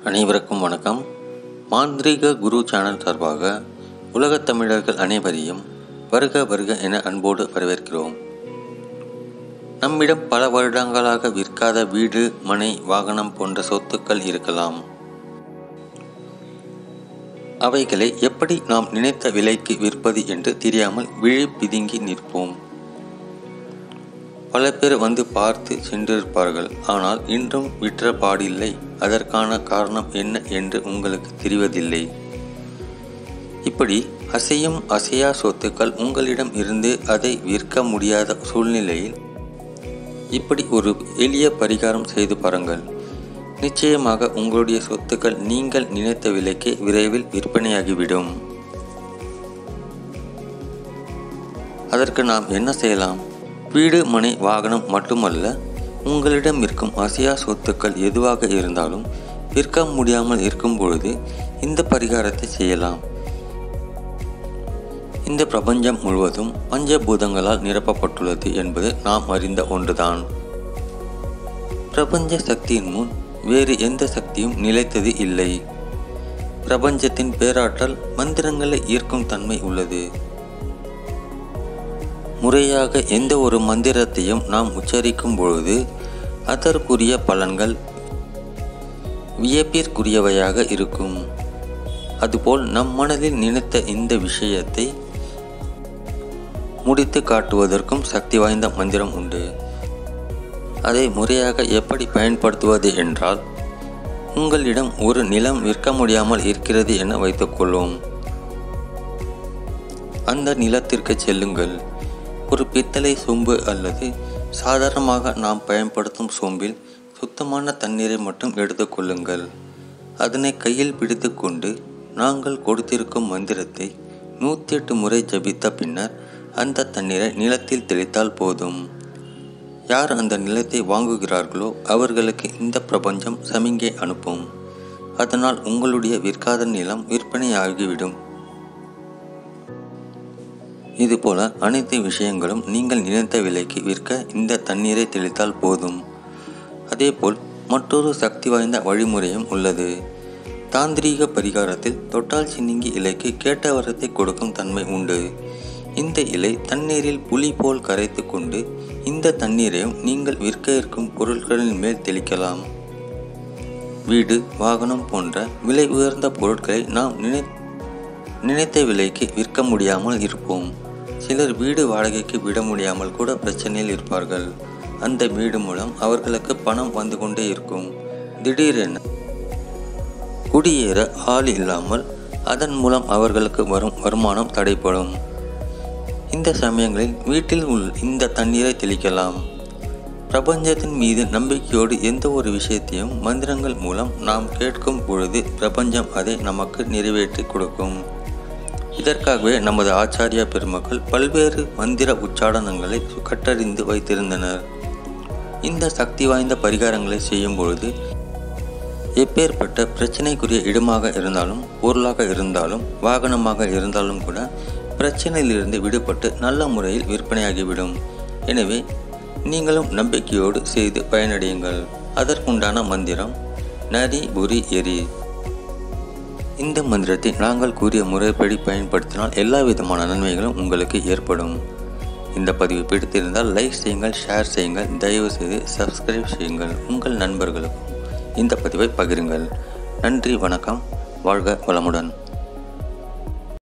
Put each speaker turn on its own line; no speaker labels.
அனைவருக்கும் வணக்கம் மாந்திரீக குரு சேனல் சார்பாக உலகத் தமிழர்கள் அனைவரையும் வருக வருக என அன்போடு வரவேற்கிறோம் நம்மிடம் பல வருடங்களாக விற்காத வீடு மனை வாகனம் போன்ற சொத்துக்கள் இருக்கலாம் அவைகளை எப்படி நாம் நினைத்த விலைக்கு விற்பது என்று தெரியாமல் விழி பிதுங்கி நிற்போம் பல பேர் வந்து பார்த்து சென்றிருப்பார்கள் ஆனால் இன்றும் விற்ற பாடில்லை அதற்கான காரணம் என்ன என்று உங்களுக்கு தெரிவதில்லை இப்படி அசையும் அசையா சொத்துக்கள் உங்களிடம் இருந்து அதை விற்க முடியாத சூழ்நிலையில் இப்படி ஒரு எளிய பரிகாரம் செய்து பாருங்கள் நிச்சயமாக உங்களுடைய சொத்துக்கள் நீங்கள் நினைத்த விலைக்கு விரைவில் விற்பனையாகிவிடும் அதற்கு நாம் என்ன செய்யலாம் வீடு மனை வாகனம் மட்டுமல்ல உங்களிடம் இருக்கும் அசையா சொத்துக்கள் எதுவாக இருந்தாலும் விற்க முடியாமல் இருக்கும் பொழுது இந்த பரிகாரத்தை செய்யலாம் இந்த பிரபஞ்சம் முழுவதும் பஞ்சபூதங்களால் நிரப்பப்பட்டுள்ளது என்பது நாம் அறிந்த ஒன்றுதான் பிரபஞ்ச சக்தியின் முன் வேறு எந்த சக்தியும் நிலைத்தது இல்லை பிரபஞ்சத்தின் பேராற்றல் மந்திரங்களை ஈர்க்கும் தன்மை உள்ளது முறையாக எந்த ஒரு மந்திரத்தையும் நாம் உச்சரிக்கும் பொழுது அதற்குரிய பலன்கள் வியப்பிற்குரியவையாக இருக்கும் அதுபோல் நம் மனதில் நினைத்த இந்த விஷயத்தை முடித்து காட்டுவதற்கும் சக்தி வாய்ந்த மந்திரம் உண்டு அதை முறையாக எப்படி பயன்படுத்துவது என்றால் உங்களிடம் ஒரு நிலம் விற்க முடியாமல் இருக்கிறது என வைத்துக்கொள்வோம் அந்த நிலத்திற்கு செல்லுங்கள் ஒரு பித்தளை சொம்பு அல்லது சாதாரணமாக நாம் பயன்படுத்தும் சொம்பில் சுத்தமான தண்ணீரை மட்டும் எடுத்துக்கொள்ளுங்கள் அதனை கையில் பிடித்துக்கொண்டு நாங்கள் கொடுத்திருக்கும் மந்திரத்தை நூற்றி எட்டு முறை ஜபித்த பின்னர் அந்த தண்ணீரை நிலத்தில் தெளித்தால் போதும் யார் அந்த நிலத்தை வாங்குகிறார்களோ அவர்களுக்கு இந்த பிரபஞ்சம் சமிங்கை அனுப்பும் அதனால் உங்களுடைய விற்காத நிலம் விற்பனையாகிவிடும் இதுபோல அனைத்து விஷயங்களும் நீங்கள் நினைத்த விலைக்கு விற்க இந்த தண்ணீரை தெளித்தால் போதும் அதேபோல் மற்றொரு சக்தி வாய்ந்த வழிமுறையும் உள்ளது தாந்திரீக பரிகாரத்தில் தொட்டால் சின்னிங்கி இலைக்கு கேட்ட வரத்தை கொடுக்கும் தன்மை உண்டு இந்த இலை தண்ணீரில் புளி போல் கரைத்து கொண்டு இந்த தண்ணீரையும் நீங்கள் விற்க இருக்கும் பொருட்களின் மேல் தெளிக்கலாம் வீடு வாகனம் போன்ற விலை உயர்ந்த பொருட்களை நாம் நினை நினைத்த விலைக்கு விற்க முடியாமல் இருப்போம் சிலர் வீடு வாடகைக்கு விட முடியாமல் கூட பிரச்சனையில் இருப்பார்கள் அந்த வீடு மூலம் அவர்களுக்கு பணம் வந்து கொண்டே இருக்கும் திடீரென குடியேற ஆள் இல்லாமல் அதன் மூலம் அவர்களுக்கு வரும் வருமானம் தடைப்படும் இந்த சமயங்களில் வீட்டில் உள் இந்த தண்ணீரை தெளிக்கலாம் பிரபஞ்சத்தின் மீது நம்பிக்கையோடு எந்த ஒரு விஷயத்தையும் மந்திரங்கள் மூலம் நாம் கேட்கும் பொழுது பிரபஞ்சம் அதை நமக்கு நிறைவேற்றி கொடுக்கும் இதற்காகவே நமது ஆச்சாரியா பெருமக்கள் பல்வேறு மந்திர உச்சாடனங்களை கட்டறிந்து வைத்திருந்தனர் இந்த சக்தி வாய்ந்த பரிகாரங்களை செய்யும் பொழுது எப்பேற்பட்ட பிரச்சனைக்குரிய இடமாக இருந்தாலும் பொருளாக இருந்தாலும் வாகனமாக இருந்தாலும் கூட பிரச்சனையிலிருந்து விடுபட்டு நல்ல முறையில் விற்பனையாகிவிடும் எனவே நீங்களும் நம்பிக்கையோடு செய்து பயனடையுங்கள் அதற்குண்டான மந்திரம் நரி புரி எரி இந்த மந்திரத்தை நாங்கள் கூறிய முறைப்படி பயன்படுத்தினால் எல்லா விதமான நன்மைகளும் உங்களுக்கு ஏற்படும் இந்த பதிவு பிடித்திருந்தால் லைக் செய்யுங்கள் ஷேர் செய்யுங்கள் தயவு செய்து சப்ஸ்கிரைப் செய்யுங்கள் உங்கள் நண்பர்களுக்கும் இந்த பதிவை பகிருங்கள் நன்றி வணக்கம் வாழ்க வளமுடன்